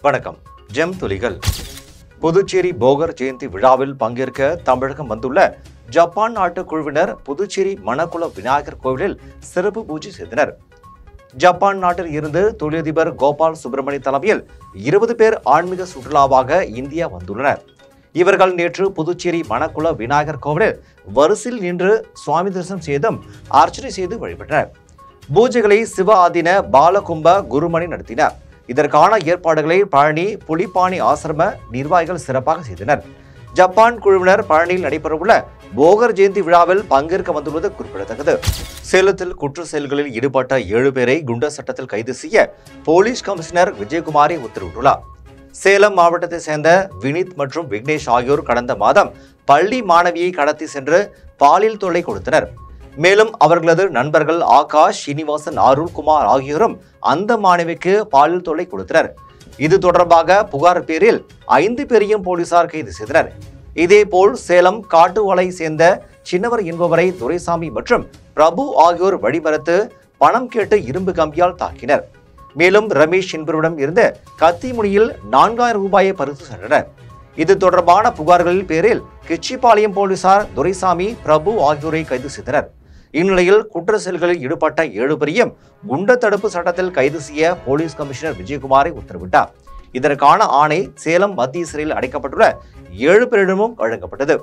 வணக்கம் ஜெம் துளிகள் புதுச்சேரி போகர் ஜெயந்தி விழாவில் பங்கேற்க தமிழகம் வந்துள்ள ஜப்பான் நாட்டு குழுவினர் புதுச்சேரி மணக்குள விநாயகர் கோவிலில் சிறப்பு பூஜை செய்தனர் ஜப்பான் நாட்டில் இருந்து தொழிலதிபர் கோபால் சுப்பிரமணி தலைமையில் இருபது பேர் ஆன்மீக சுற்றுலாவாக இந்தியா வந்துள்ளனர் இவர்கள் நேற்று புதுச்சேரி மணக்குள விநாயகர் கோவிலில் வரிசையில் நின்று சுவாமி தரிசனம் செய்தும் அர்ச்சனை செய்து வழிபட்டனர் பூஜைகளை சிவ ஆதீன பாலகும்ப குருமணி நடத்தினர் இதற்கான ஏற்பாடுகளை பழனி புலிப்பாணி ஆசிரம நிர்வாகிகள் சிறப்பாக செய்தனர் ஜப்பான் குழுவினர் பழனியில் நடைபெறவுள்ள போகர் ஜெயந்தி விழாவில் பங்கேற்க வந்துள்ளது குறிப்பிடத்தக்கது சேலத்தில் குற்ற செயல்களில் ஈடுபட்ட ஏழு பேரை குண்டர் சட்டத்தில் கைது செய்ய போலீஸ் கமிஷனர் விஜயகுமாரி உத்தரவிட்டுள்ளார் சேலம் மாவட்டத்தை சேர்ந்த வினித் மற்றும் விக்னேஷ் ஆகியோர் கடந்த மாதம் பள்ளி மாணவியை கடத்தி சென்று பாலியல் தொல்லை கொடுத்தனர் மேலும் அவர்களது நண்பர்கள் ஆகாஷ் ஸ்ரீனிவாசன் அருள்குமார் ஆகியோரும் அந்த மாணவிக்கு பாலியல் தொல்லை கொடுத்தனர் இது தொடர்பாக புகார் பேரில் ஐந்து பேரையும் போலீசார் கைது செய்தனர் இதேபோல் சேலம் காட்டுவலை சேர்ந்த சின்னவர் என்பவரை துரைசாமி மற்றும் பிரபு ஆகியோர் வழிமறித்து பணம் கேட்டு இரும்பு கம்பியால் தாக்கினர் மேலும் ரமேஷ் என்பவரிடம் இருந்து கத்தி முனியில் நான்காயிரம் ரூபாயை பறித்து சென்றனர் இது தொடர்பான புகார்களின் பேரில் கிச்சிபாளையம் போலீசார் துரைசாமி பிரபு ஆகியோரை கைது செய்தனர் இந்நிலையில் குற்ற செயல்களில் ஈடுபட்ட ஏழு பேரையும் குண்ட தடுப்பு சட்டத்தில் கைது செய்ய போலீஸ் கமிஷனர் விஜயகுமாரை உத்தரவிட்டார் இதற்கான ஆணை சேலம் மத்திய சிறையில் அடைக்கப்பட்டுள்ள ஏழு பேரிடமும் வழங்கப்பட்டது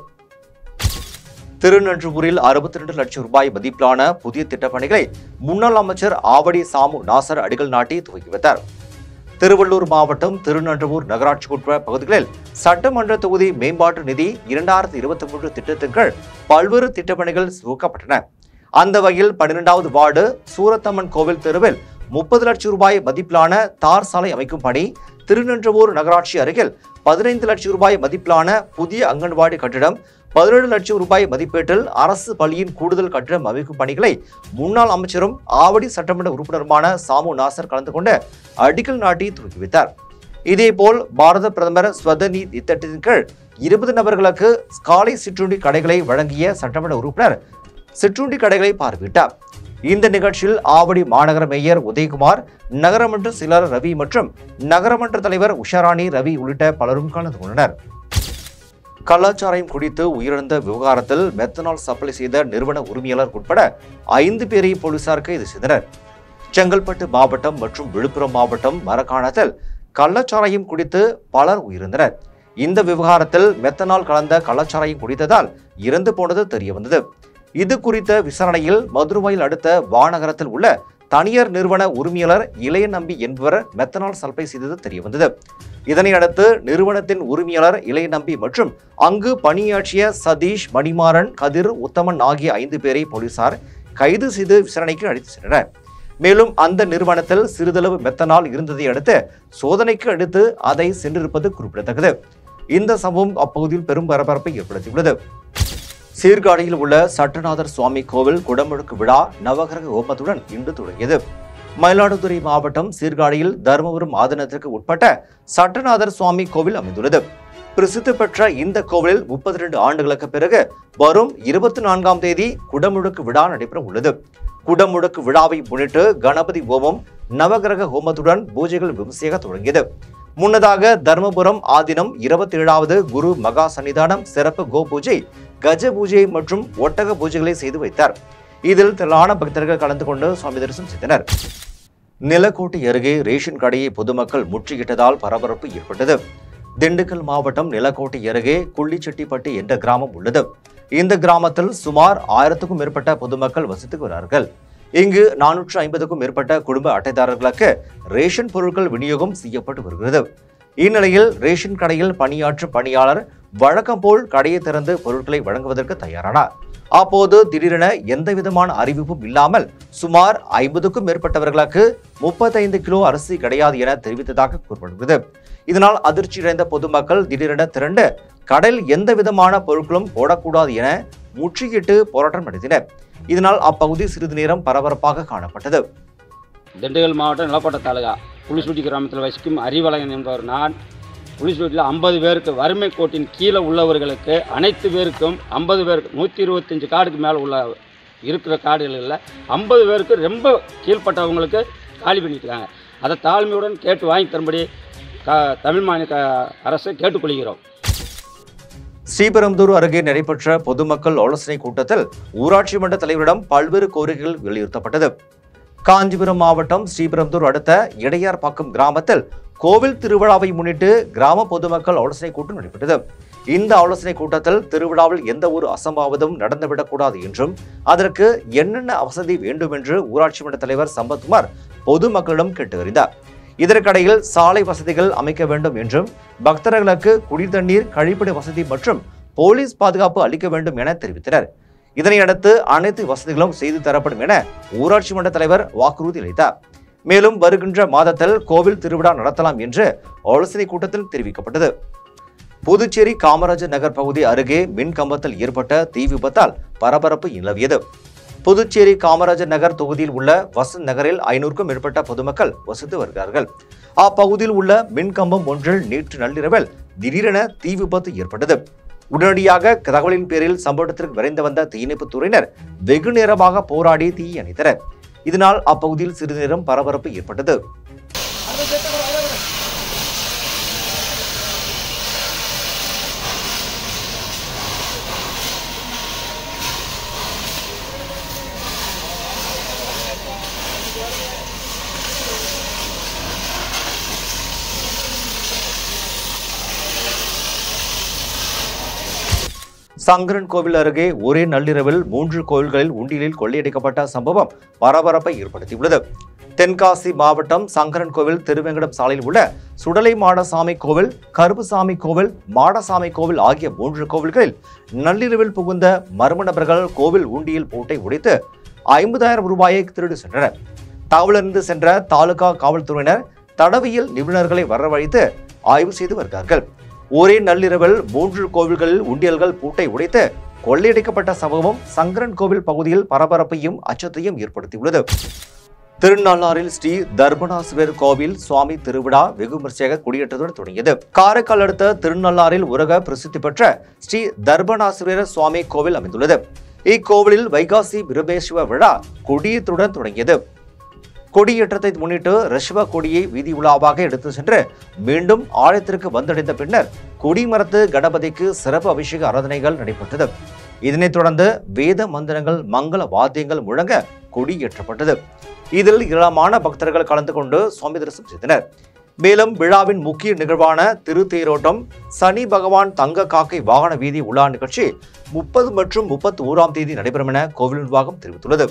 திருநன்றுபுரில் அறுபத்தி ரெண்டு லட்சம் ரூபாய் மதிப்பிலான புதிய திட்டப்பணிகளை முன்னாள் அமைச்சர் ஆவடி சாமு நாசர் அடிகள் நாட்டி துவக்கி வைத்தார் திருவள்ளூர் மாவட்டம் திருநன்றுபூர் நகராட்சிக்குட்பட்ட பகுதிகளில் சட்டமன்ற தொகுதி மேம்பாட்டு நிதி இரண்டாயிரத்தி இருபத்தி மூன்று திட்டத்தின் கீழ் பல்வேறு திட்டப்பணிகள் துவக்கப்பட்டன அந்த வகையில் பன்னிரெண்டாவது வார்டு சூரத்தம்மன் கோவில் தெருவில் முப்பது லட்சம் ரூபாய் மதிப்பிலான தார் சாலை அமைக்கும் பணி திருநன்றவூர் நகராட்சி அருகில் பதினைந்து லட்சம் ரூபாய் மதிப்பிலான புதிய அங்கன்வாடி கட்டிடம் பதினேழு லட்சம் ரூபாய் மதிப்பீட்டில் அரசு பள்ளியின் கூடுதல் கட்டிடம் அமைக்கும் பணிகளை முன்னாள் அமைச்சரும் ஆவடி சட்டமன்ற உறுப்பினருமான சாமு நாசர் கலந்து கொண்டு அடிக்கல் நாட்டி துவக்கி வைத்தார் இதேபோல் பாரத பிரதமர் ஸ்வதனி திட்டத்தின் கீழ் இருபது நபர்களுக்கு காலை சிற்றுண்டி கடைகளை வழங்கிய சட்டமன்ற உறுப்பினர் சிற்றுண்டி கடைகளை பார்வையிட்டார் இந்த நிகழ்ச்சியில் ஆவடி மாநகர மேயர் உதயகுமார் நகரமன்ற செயலாளர் ரவி மற்றும் நகரமன்ற தலைவர் உஷாராணி ரவி உள்ளிட்ட பலரும் கலந்து கொண்டனர் கள்ளச்சாராயம் குடித்து உயிரிழந்த விவகாரத்தில் மெத்தனால் சப்ளை செய்த நிறுவன உரிமையாளர் உட்பட ஐந்து பேரை போலீசார் கைது செய்தனர் செங்கல்பட்டு மாவட்டம் மற்றும் விழுப்புரம் மாவட்டம் மரக்காணத்தில் கள்ளச்சாராயம் குடித்து பலர் உயிரிழந்தனர் இந்த விவகாரத்தில் மெத்தனால் கலந்த கள்ளச்சாராயம் குடித்ததால் இறந்து போனது தெரியவந்தது இது குறித்த விசாரணையில் மதுரவாயில் அடுத்த வானகரத்தில் உள்ள தனியார் நிறுவன உரிமையாளர் இளைய நம்பி என்பவர் மெத்தனால் சல்பை செய்தது தெரியவந்தது இதனை அடுத்து நிறுவனத்தின் உரிமையாளர் இளைய நம்பி மற்றும் அங்கு பணியாற்றிய சதீஷ் மணிமாறன் கதிர் உத்தமன் ஆகிய ஐந்து பேரை போலீசார் கைது செய்து விசாரணைக்கு அழைத்து சென்றனர் மேலும் அந்த நிறுவனத்தில் சிறிதளவு மெத்தனால் இருந்ததை அடுத்து சோதனைக்கு அடுத்து அதை சென்றிருப்பது குறிப்பிடத்தக்கது இந்த சம்பவம் அப்பகுதியில் பெரும் பரபரப்பை ஏற்படுத்தியுள்ளது சீர்காழியில் உள்ள சட்டநாதர் சுவாமி கோவில் குடமுழுக்கு விழா நவகிரக ஹோமத்துடன் இன்று தொடங்கியது மயிலாடுதுறை மாவட்டம் சீர்காழியில் தருமபுரம் ஆதீனத்திற்கு உட்பட்ட சட்டநாதர் சுவாமி கோவில் அமைந்துள்ளது பிரசித்தி பெற்ற இந்த கோவிலில் முப்பத்தி ரெண்டு ஆண்டுகளுக்கு பிறகு வரும் இருபத்தி நான்காம் தேதி குடமுழுக்கு விழா நடைபெற உள்ளது குடமுழுக்கு விழாவை முன்னிட்டு கணபதி ஹோமம் நவகிரக ஹோமத்துடன் பூஜைகள் விமர்சையாக தொடங்கியது முன்னதாக தர்மபுரம் ஆதீனம் இருபத்தி ஏழாவது குரு மகா சன்னிதானம் சிறப்பு கோ பூஜை கஜ பூஜை மற்றும் ஒட்டக பூஜைகளை செய்து வைத்தார் இதில் திரளான பக்தர்கள் கலந்து கொண்டு சுவாமி தரிசனம் செய்தனர் நிலக்கோட்டை அருகே ரேஷன் கடையை பொதுமக்கள் முற்றுகிட்டதால் பரபரப்பு ஏற்பட்டது திண்டுக்கல் மாவட்டம் நிலக்கோட்டை அருகே குள்ளிச்செட்டிப்பட்டி என்ற கிராமம் உள்ளது இந்த கிராமத்தில் சுமார் ஆயிரத்துக்கும் மேற்பட்ட பொதுமக்கள் வசித்து வருகிறார்கள் இங்கு நானூற்று ஐம்பதுக்கும் மேற்பட்ட குடும்ப அட்டைதாரர்களுக்கு ரேஷன் பொருட்கள் விநியோகம் செய்யப்பட்டு வருகிறது இந்நிலையில் ரேஷன் கடையில் பணியாற்றும் பணியாளர் வழக்கம் போல் கடையை திறந்து பொருட்களை வழங்குவதற்கு தயாரானார் அப்போது திடீரென எந்த விதமான அறிவிப்பும் இல்லாமல் சுமார் ஐம்பதுக்கும் மேற்பட்டவர்களுக்கு முப்பத்தைந்து கிலோ அரிசி கிடையாது என தெரிவித்ததாக கூறப்படுகிறது இதனால் அதிர்ச்சியடைந்த பொதுமக்கள் திடீரென திரண்டு கடையில் எந்த விதமான பொருட்களும் போடக்கூடாது என முற்றுகிட்டு போராட்டம் நடத்தினர் இதனால் அப்பகுதி சிறிது நேரம் பரபரப்பாக காணப்பட்டது திண்டுக்கல் மாவட்டம் நிலக்கோட்டை தாலுகா புலிசுட்டி கிராமத்தில் வசிக்கும் அறிவழகன் என்பவர் நான் புலிசுட்டியில் ஐம்பது பேருக்கு வறுமை கோட்டின் கீழே உள்ளவர்களுக்கு அனைத்து பேருக்கும் ஐம்பது பேருக்கு நூற்றி இருபத்தஞ்சி கார்டுக்கு மேலே உள்ள இருக்கிற கார்டுகளில் ஐம்பது பேருக்கு ரொம்ப கீழ்ப்பட்டவங்களுக்கு காலி பண்ணிட்டுருக்காங்க அதை தாழ்மையுடன் கேட்டு வாங்கி தரும்படி க தமிழ் மாநில அரசை கேட்டுக்கொள்கிறோம் ஸ்ரீபெரும்புதூர் அருகே நடைபெற்ற பொதுமக்கள் ஆலோசனை கூட்டத்தில் ஊராட்சி மன்ற தலைவரிடம் பல்வேறு கோரிக்கைகள் வலியுறுத்தப்பட்டது காஞ்சிபுரம் மாவட்டம் ஸ்ரீபெரும்புதூர் அடுத்த இடையார்பாக்கம் கிராமத்தில் கோவில் திருவிழாவை முன்னிட்டு கிராம பொதுமக்கள் ஆலோசனை கூட்டம் நடைபெற்றது இந்த ஆலோசனை கூட்டத்தில் திருவிழாவில் எந்த ஒரு அசம்பாவிதம் நடந்துவிடக்கூடாது என்றும் அதற்கு என்னென்ன வசதி வேண்டும் என்று ஊராட்சி மன்ற தலைவர் சம்பத்குமார் பொதுமக்களிடம் கேட்டறிந்தார் இதற்கிடையில் சாலை வசதிகள் அமைக்க வேண்டும் என்றும் பக்தர்களுக்கு குடிதண்ணீர் கழிப்பிட வசதி மற்றும் போலீஸ் பாதுகாப்பு அளிக்க வேண்டும் என தெரிவித்தனர் இதனையடுத்து அனைத்து வசதிகளும் செய்து தரப்படும் என ஊராட்சி மன்ற தலைவர் வாக்குறுதி அளித்தார் மேலும் வருகின்ற மாதத்தில் கோவில் திருவிழா நடத்தலாம் என்று ஆலோசனை கூட்டத்தில் தெரிவிக்கப்பட்டது புதுச்சேரி காமராஜர் நகர் பகுதி அருகே மின் கம்பத்தில் ஏற்பட்ட தீ விபத்தால் பரபரப்பு நிலவியது புதுச்சேரி காமராஜர் நகர் தொகுதியில் உள்ள வசந்த் நகரில் ஐநூறுக்கும் மேற்பட்ட பொதுமக்கள் வசித்து வருகிறார்கள் அப்பகுதியில் உள்ள மின் கம்பம் ஒன்றில் நேற்று நள்ளிரவில் திடீரென தீ விபத்து ஏற்பட்டது உடனடியாக தகவலின் பேரில் சம்பவத்திற்கு விரைந்து வந்த தீயணைப்புத் துறையினர் வெகு நேரமாக போராடி தீயை அணைத்தனர் இதனால் அப்பகுதியில் சிறிது நேரம் பரபரப்பு ஏற்பட்டது சங்கரன் கோவில் அருகே ஒரே நள்ளிரவில் மூன்று கோவில்களில் உண்டியலில் கொள்ளையடிக்கப்பட்ட சம்பவம் பரபரப்பை ஏற்படுத்தியுள்ளது தென்காசி மாவட்டம் சங்கரன் கோவில் திருவெங்கடம் சாலையில் உள்ள சுடலை மாடசாமி கோவில் கருப்புசாமி கோவில் மாடசாமி கோவில் ஆகிய மூன்று கோவில்களில் நள்ளிரவில் புகுந்த மர்ம நபர்கள் கோவில் உண்டியல் பூட்டை உடைத்து ஐம்பதாயிரம் ரூபாயை திருடி சென்றனர் தகவலறிந்து சென்ற தாலுகா காவல்துறையினர் தடவியல் நிபுணர்களை வரவழைத்து ஆய்வு செய்து வருகிறார்கள் ஒரே நள்ளிரவில் மூன்று கோவில்களில் உண்டியல்கள் பூட்டை உடைத்து கொள்ளையடிக்கப்பட்ட சம்பவம் சங்கரன் கோவில் பகுதியில் பரபரப்பையும் அச்சத்தையும் ஏற்படுத்தியுள்ளது திருநள்ளாறில் ஸ்ரீ தர்பணாசுவர் கோவில் சுவாமி திருவிழா வெகு விமர்சையாக கொடியேற்றத்துடன் தொடங்கியது காரைக்கால் அடுத்த திருநள்ளாறில் உலக பிரசித்தி பெற்ற ஸ்ரீ தர்பணாசுரர் சுவாமி கோவில் அமைந்துள்ளது இக்கோவிலில் வைகாசி பிரபேஸ்வர விழா கொடியேற்றத்துடன் தொடங்கியது கொடியேற்றத்தை முன்னிட்டு ரிஷப கொடியை வீதி உலாவாக எடுத்து சென்று மீண்டும் ஆலயத்திற்கு வந்தடைந்த பின்னர் கொடிமரத்து கணபதிக்கு சிறப்பு அபிஷேக ஆராதனைகள் நடைபெற்றது இதனைத் தொடர்ந்து வேத மந்திரங்கள் மங்கள வாத்தியங்கள் முழங்க கொடியேற்றப்பட்டது இதில் ஏராளமான பக்தர்கள் கலந்து கொண்டு சுவாமி தரிசனம் செய்தனர் மேலும் விழாவின் முக்கிய நிகழ்வான திருத்தேரோட்டம் சனி பகவான் தங்க காக்கை வாகன வீதி உலா நிகழ்ச்சி முப்பது மற்றும் முப்பத்தி ஓராம் தேதி நடைபெறும் என கோவில் நிர்வாகம் தெரிவித்துள்ளது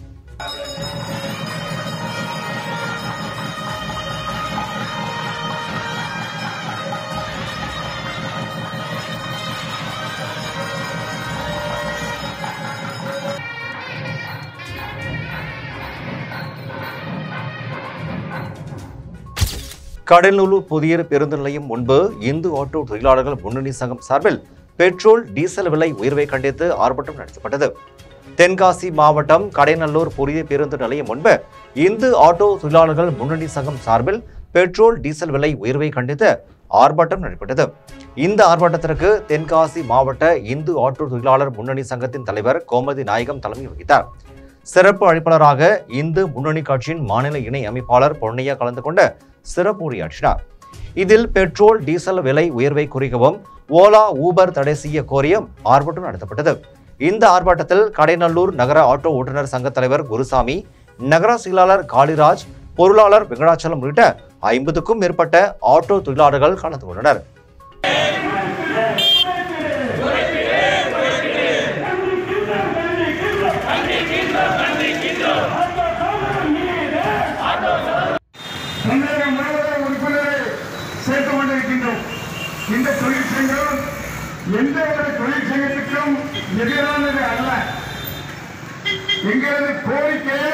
கடலூர் புதிய பேருந்து நிலையம் முன்பு இந்து ஆட்டோ தொழிலாளர்கள் முன்னணி சங்கம் சார்பில் பெட்ரோல் டீசல் விலை உயர்வை கண்டித்து ஆர்ப்பாட்டம் நடத்தப்பட்டது தென்காசி மாவட்டம் கடைநல்லூர் புதிய பேருந்து நிலையம் முன்பு இந்து ஆட்டோ தொழிலாளர்கள் முன்னணி சங்கம் சார்பில் பெட்ரோல் டீசல் விலை உயர்வை கண்டித்து ஆர்ப்பாட்டம் நடைபெற்றது இந்த ஆர்ப்பாட்டத்திற்கு தென்காசி மாவட்ட இந்து ஆட்டோ தொழிலாளர் முன்னணி சங்கத்தின் தலைவர் கோமதி நாயகம் தலைமை வகித்தார் சிறப்பு அழைப்பாளராக இந்து முன்னணி கட்சியின் மாநில இணை அமைப்பாளர் பொன்னையா கலந்து கொண்டு சிறப்பு உரையாற்றினார் இதில் பெட்ரோல் டீசல் விலை உயர்வை குறிக்கவும் ஓலா ஊபர் தடை செய்ய கோரியும் ஆர்ப்பாட்டம் நடத்தப்பட்டது இந்த ஆர்ப்பாட்டத்தில் கடைநல்லூர் நகர ஆட்டோ ஓட்டுநர் சங்க தலைவர் குருசாமி நகர செயலாளர் காளிராஜ் பொருளாளர் வெங்கடாச்சலம் உள்ளிட்ட ஐம்பதுக்கும் மேற்பட்ட ஆட்டோ தொழிலாளர்கள் கலந்து கொண்டனர் தமிழகம் முழுவதும் உறுப்பினரை சேர்த்துக் கொண்டிருக்கின்றோம் இந்த தொழிற்சங்கம் எந்த ஒரு தொழிற்சங்கத்துக்கும் எதிரானது அல்ல எங்களது கோரிக்கையை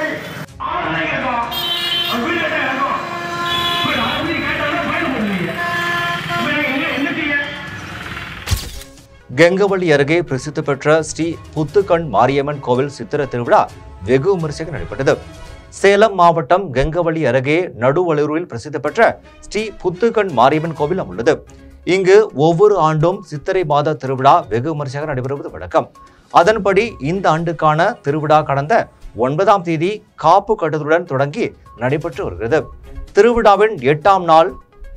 கெங்கவள்ளி அருகே பிரசித்தி பெற்ற ஸ்ரீ புத்துக்கண் மாரியம்மன் கோவில் சித்திர திருவிழா வெகு விமரிசையாக நடைபெற்றது சேலம் மாவட்டம் கெங்கவள்ளி அருகே நடுவலூரில் பிரசித்தி பெற்ற ஸ்ரீ புத்துக்கண் மாரியம்மன் கோவில் உள்ளது இங்கு ஒவ்வொரு ஆண்டும் சித்திரை மாத திருவிழா வெகு விமரிசையாக நடைபெறுவது வழக்கம் அதன்படி இந்த ஆண்டுக்கான திருவிழா கடந்த ஒன்பதாம் தேதி காப்பு கட்டுதலுடன் தொடங்கி நடைபெற்று வருகிறது திருவிழாவின் எட்டாம் நாள்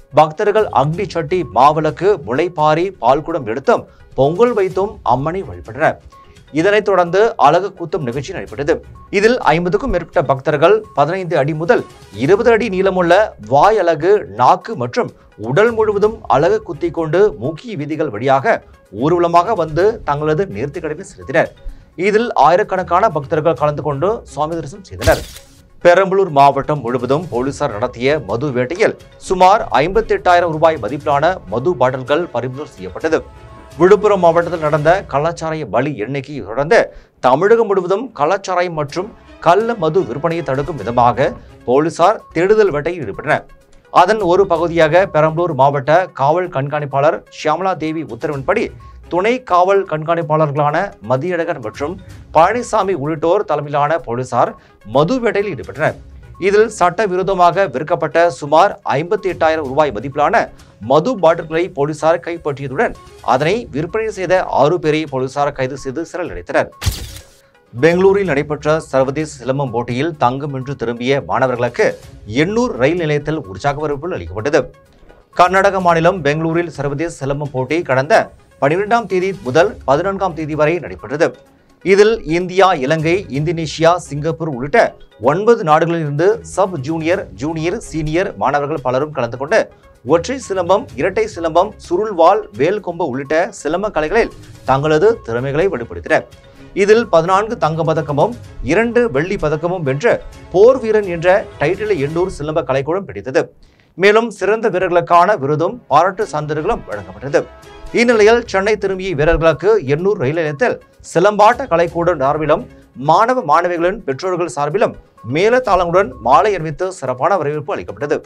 பக்தர்கள் அக்னி சட்டி மாவிளக்கு முளைப்பாரி பால்குடம் எடுத்தும் பொங்கல் வைத்தும் அம்மனை வழிபட்டனர் இதனைத் தொடர்ந்து அழகு கூத்தும் நிகழ்ச்சி நடைபெற்றது இதில் ஐம்பதுக்கும் மேற்பட்ட பக்தர்கள் பதினைந்து அடி முதல் இருபது அடி நீளமுள்ள வாய் அலகு நாக்கு மற்றும் உடல் முழுவதும் அழகு குத்திக் கொண்டு முக்கிய வீதிகள் வழியாக ஊர்வலமாக வந்து தங்களது நேர்த்திக்கடனை செலுத்தினர் இதில் ஆயிரக்கணக்கான பக்தர்கள் கலந்து கொண்டு சுவாமி தரிசனம் செய்தனர் பெரம்பலூர் மாவட்டம் முழுவதும் போலீசார் நடத்திய மது வேட்டையில் சுமார் ஐம்பத்தி எட்டாயிரம் ரூபாய் மதிப்பிலான மது பாட்டில்கள் பறிமுதல் செய்யப்பட்டது விழுப்புரம் மாவட்டத்தில் நடந்த கள்ளச்சாராய பலி எண்ணிக்கையை தொடர்ந்து தமிழகம் முழுவதும் கள்ளச்சாராயம் மற்றும் கள்ள மது விற்பனையை தடுக்கும் விதமாக போலீசார் தேடுதல் வேட்டையில் ஈடுபட்டனர் அதன் ஒரு பகுதியாக பெரம்பலூர் மாவட்ட காவல் கண்காணிப்பாளர் ஷியாமலா தேவி உத்தரவின்படி துணை காவல் கண்காணிப்பாளர்களான மதியழகன் மற்றும் பழனிசாமி உள்ளிட்டோர் தலைமையிலான போலீசார் மது வேட்டையில் ஈடுபட்டனர் இதில் சட்டவிரோதமாக விற்கப்பட்ட சுமார் ஐம்பத்தி எட்டாயிரம் ரூபாய் மதிப்பிலான மது பாட்டில்களை போலீசார் கைப்பற்றியதுடன் அதனை விற்பனை செய்த ஆறு பேரை போலீசார் கைது செய்து சிறையில் அடைத்தனர் பெங்களூரில் நடைபெற்ற சர்வதேச சிலம்பம் போட்டியில் தங்கம் வென்று திரும்பிய மாணவர்களுக்கு எண்ணூர் ரயில் நிலையத்தில் உற்சாக வரவேற்பு அளிக்கப்பட்டது கர்நாடக மாநிலம் பெங்களூரில் சர்வதேச சிலம்பம் போட்டி கடந்த பனிரெண்டாம் தேதி முதல் பதினான்காம் தேதி வரை நடைபெற்றது இதில் இந்தியா இலங்கை இந்தோனேஷியா சிங்கப்பூர் உள்ளிட்ட ஒன்பது நாடுகளிலிருந்து சப் ஜூனியர் ஜூனியர் சீனியர் மாணவர்கள் பலரும் கலந்து கொண்டு ஒற்றை சிலம்பம் இரட்டை சிலம்பம் சுருள்வாள் வேல் கொம்பு உள்ளிட்ட சிலம்ப கலைகளில் தங்களது திறமைகளை வெளிப்படுத்தினர் இதில் பதினான்கு தங்க பதக்கமும் இரண்டு வெள்ளி பதக்கமும் வென்று போர் வீரன் என்ற டைட்டிலை எண்ணூர் சிலம்ப கலைக்கூடம் பிடித்தது மேலும் சிறந்த வீரர்களுக்கான விருதும் பாராட்டு சான்றிதழ்களும் வழங்கப்பட்டது இந்நிலையில் சென்னை திரும்பிய வீரர்களுக்கு எண்ணூர் ரயில் நிலையத்தில் சிலம்பாட்ட கலைக்கூடம் சார்பிலும் மாணவ மாணவிகளின் பெற்றோர்கள் சார்பிலும் மேலதாளங்களுடன் மாலை அணிவித்து சிறப்பான வரவேற்பு அளிக்கப்பட்டது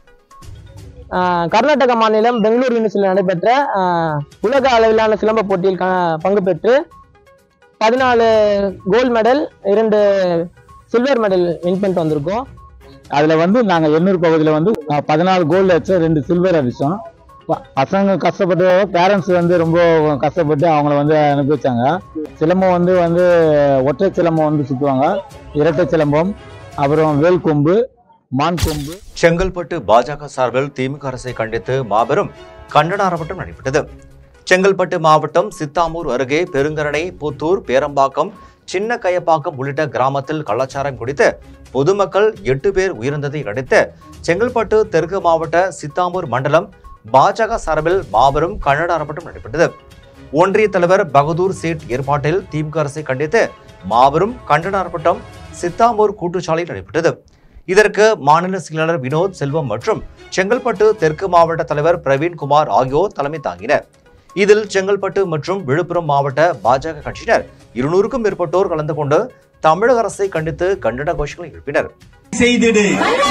ஆஹ் கர்நாடக மாநிலம் பெங்களூர் யூனிவர்சிட்டியில் நடைபெற்ற ஆஹ் உலக அளவிலான சிலம்ப போட்டியில் க- பங்கு பெற்று பதினாலு கோல்டு மெடல் இரண்டு சில்வர் மெடல் வின் பண்ணிட்டு வந்திருக்கோம் அதுல வந்து நாங்க எண்ணூர் பகுதியில வந்து அஹ், பதினாலு கோல்டு அடிச்சோம் ரெண்டு சில்வர் அடிச்சோம் ப- பசங்க கஷ்டப்பட்டு பேரண்ட்ஸ் வந்து ரொம்ப கஷ்டப்பட்டு அவங்கள வந்து அனுப்பிச்சாங்க சிலம்பம் வந்து வந்து ஒற்றை சிலம்பம் வந்து சுத்துவாங்க இரட்டை சிலம்பம் அப்புறம் வேல் கொம்பு மான் கொம்பு செங்கல்பட்டு பாஜக சார்பில் திமுக அரசை கண்டித்து மாபெரும் கண்டன ஆர்ப்பாட்டம் நடைபெற்றது செங்கல்பட்டு மாவட்டம் சித்தாமூர் அருகே பெருங்கரணை புத்தூர் பேரம்பாக்கம் சின்ன கயப்பாக்கம் உள்ளிட்ட கிராமத்தில் கள்ளச்சாரம் குடித்து பொதுமக்கள் எட்டு பேர் உயிரிழந்ததை அடுத்து செங்கல்பட்டு தெற்கு மாவட்ட சித்தாமூர் மண்டலம் பாஜக சார்பில் மாபெரும் கண்டன ஆர்ப்பாட்டம் நடைபெற்றது ஒன்றிய தலைவர் பகதூர் சேட் ஏற்பாட்டில் திமுக அரசை கண்டித்து மாபெரும் கண்டன ஆர்ப்பாட்டம் சித்தாமூர் கூட்டுச்சாலையில் நடைபெற்றது இதற்கு மாநில செயலாளர் வினோத் செல்வம் மற்றும் செங்கல்பட்டு தெற்கு மாவட்ட தலைவர் பிரவீன்குமார் ஆகியோர் தலைமை தாங்கினர் இதில் செங்கல்பட்டு மற்றும் விழுப்புரம் மாவட்ட பாஜக கட்சியினர் இருநூறுக்கும் மேற்பட்டோர் கலந்து கொண்டு தமிழக அரசை கண்டித்து கண்டன கோஷங்களை எழுப்பினர் செய்திடு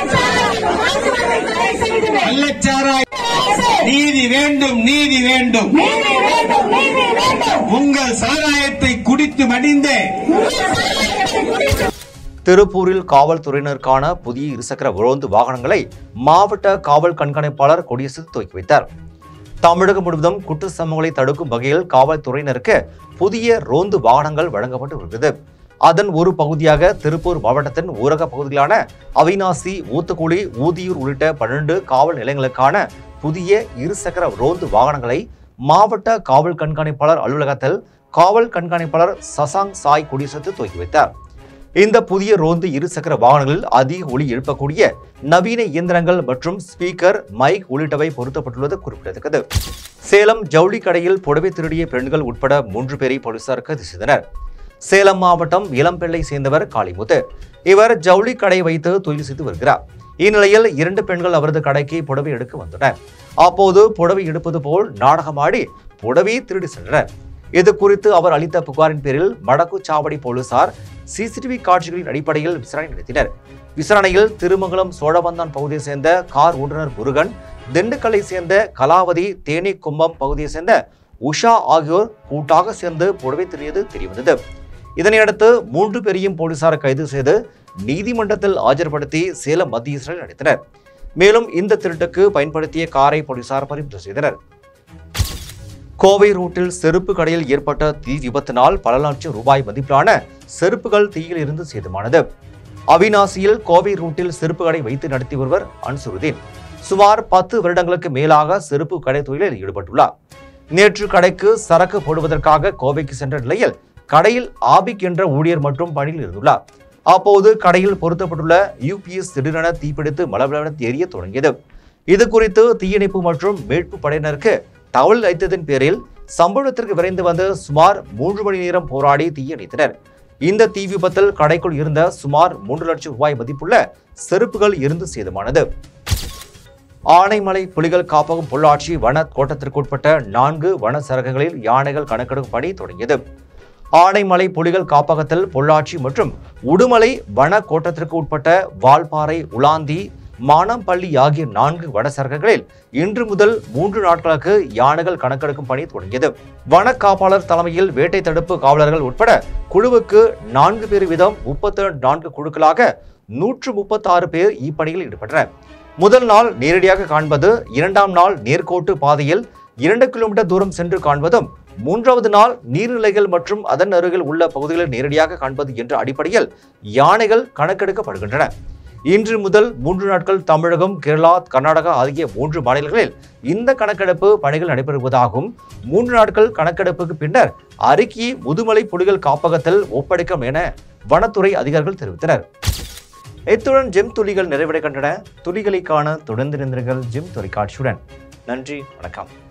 கள்ளச்சாராய் நீதி வேண்டும் நீதி வேண்டும் உங்கள் சாராயத்தை குடித்து மடிந்த திருப்பூரில் காவல்துறையினருக்கான புதிய இருசக்கர ரோந்து வாகனங்களை மாவட்ட காவல் கண்காணிப்பாளர் கொடியரசு துவக்கி வைத்தார் தமிழகம் முழுவதும் குற்ற சம்பவங்களை தடுக்கும் வகையில் காவல்துறையினருக்கு புதிய ரோந்து வாகனங்கள் வழங்கப்பட்டு வருகிறது அதன் ஒரு பகுதியாக திருப்பூர் மாவட்டத்தின் ஊரக பகுதிகளான அவினாசி ஊத்துக்குளி ஊதியூர் உள்ளிட்ட பன்னெண்டு காவல் நிலையங்களுக்கான புதிய இருசக்கர ரோந்து வாகனங்களை மாவட்ட காவல் கண்காணிப்பாளர் அலுவலகத்தில் காவல் கண்காணிப்பாளர் சசாங் சாய் கொடியரசு துவக்கி வைத்தார் இந்த புதிய ரோந்து இருசக்கர வாகனங்களில் அதிக ஒலி எழுப்பக்கூடிய நவீன இயந்திரங்கள் மற்றும் ஸ்பீக்கர் மைக் உள்ளிட்டவை பொருத்தப்பட்டுள்ளது குறிப்பிடத்தக்கது சேலம் ஜவுளி கடையில் புடவை திருடிய பெண்கள் உட்பட மூன்று பேரை போலீசார் கைது செய்தனர் சேலம் மாவட்டம் இளம்பெள்ளை சேர்ந்தவர் காளிமுத்து இவர் ஜவுளி கடை வைத்து தொழில் செய்து வருகிறார் இந்நிலையில் இரண்டு பெண்கள் அவரது கடைக்கு புடவை எடுக்க வந்தனர் அப்போது புடவை எடுப்பது போல் நாடகமாடி புடவையை திருடி சென்றனர் இது குறித்து அவர் அளித்த புகாரின் பேரில் மடக்குச்சாவடி போலீசார் சிசிடிவி காட்சிகளின் அடிப்படையில் விசாரணை நடத்தினர் விசாரணையில் திருமங்கலம் சோழவந்தான் பகுதியைச் சேர்ந்த கார் ஓட்டுநர் முருகன் திண்டுக்கல்லை சேர்ந்த கலாவதி தேனி கும்பம் பகுதியைச் சேர்ந்த உஷா ஆகியோர் கூட்டாக சேர்ந்து புடவை திருடியது தெரியவந்தது இதனையடுத்து மூன்று பேரையும் போலீசார் கைது செய்து நீதிமன்றத்தில் ஆஜர்படுத்தி சேலம் மத்திய சிறையில் அடைத்தனர் மேலும் இந்த திருட்டுக்கு பயன்படுத்திய காரை போலீசார் பறிமுதல் செய்தனர் கோவை ரூட்டில் செருப்பு கடையில் ஏற்பட்ட தீ விபத்தினால் பல லட்சம் ரூபாய் மதிப்பிலான செருப்புகள் தீயில் இருந்து சேதமானது அவினாசியில் கோவை ரூட்டில் செருப்பு கடை வைத்து நடத்தி வருவர் அன்சுருதீன் சுமார் பத்து வருடங்களுக்கு மேலாக செருப்பு கடை தொழிலில் ஈடுபட்டுள்ளார் நேற்று கடைக்கு சரக்கு போடுவதற்காக கோவைக்கு சென்ற நிலையில் கடையில் ஆபிக் என்ற ஊழியர் மட்டும் பணியில் இருந்துள்ளார் அப்போது கடையில் பொருத்தப்பட்டுள்ள யூபிஎஸ் திடீரென தீப்பிடித்து மளமளவென எரிய தொடங்கியது இது குறித்து தீயணைப்பு மற்றும் மீட்பு படையினருக்கு தகவல் அளித்ததன் பேரில் சம்பவத்திற்கு விரைந்து வந்து சுமார் மூன்று மணி நேரம் போராடி தீயணைத்தனர் இந்த தீ விபத்தில் கடைக்குள் இருந்த சுமார் மூன்று லட்சம் ரூபாய் மதிப்புள்ள செருப்புகள் இருந்து சேதமானது ஆனைமலை புலிகள் காப்பகம் பொள்ளாச்சி வன கோட்டத்திற்குட்பட்ட நான்கு வன சரகங்களில் யானைகள் கணக்கெடுக்கும் பணி தொடங்கியது ஆனைமலை புலிகள் காப்பகத்தில் பொள்ளாச்சி மற்றும் உடுமலை வன கோட்டத்திற்கு உட்பட்ட வால்பாறை உலாந்தி மானம்பள்ளி ஆகிய நான்கு வனச்சரகங்களில் இன்று முதல் மூன்று நாட்களுக்கு யானைகள் கணக்கெடுக்கும் பணி தொடங்கியது வன காப்பாளர் தலைமையில் வேட்டை தடுப்பு காவலர்கள் உட்பட குழுவுக்கு நான்கு பேர் வீதம் முப்பத்தி நான்கு குழுக்களாக நூற்று முப்பத்தாறு பேர் இப்பணியில் ஈடுபட்டனர் முதல் நாள் நேரடியாக காண்பது இரண்டாம் நாள் நேர்கோட்டு பாதையில் இரண்டு கிலோமீட்டர் தூரம் சென்று காண்பதும் மூன்றாவது நாள் நீர்நிலைகள் மற்றும் அதன் அருகில் உள்ள பகுதிகளை நேரடியாக காண்பது என்ற அடிப்படையில் யானைகள் கணக்கெடுக்கப்படுகின்றன இன்று முதல் மூன்று நாட்கள் தமிழகம் கேரளா கர்நாடகா ஆகிய மூன்று மாநிலங்களில் இந்த கணக்கெடுப்பு பணிகள் நடைபெறுவதாகவும் மூன்று நாட்கள் கணக்கெடுப்புக்கு பின்னர் அறிக்கையை முதுமலை புலிகள் காப்பகத்தில் ஒப்படைக்கும் என வனத்துறை அதிகாரிகள் தெரிவித்தனர் இத்துடன் ஜிம் துளிகள் நிறைவடைகின்றன துளிகளை காண தொடர்ந்து இருந்தீர்கள் ஜிம் தொலைக்காட்சியுடன் நன்றி வணக்கம்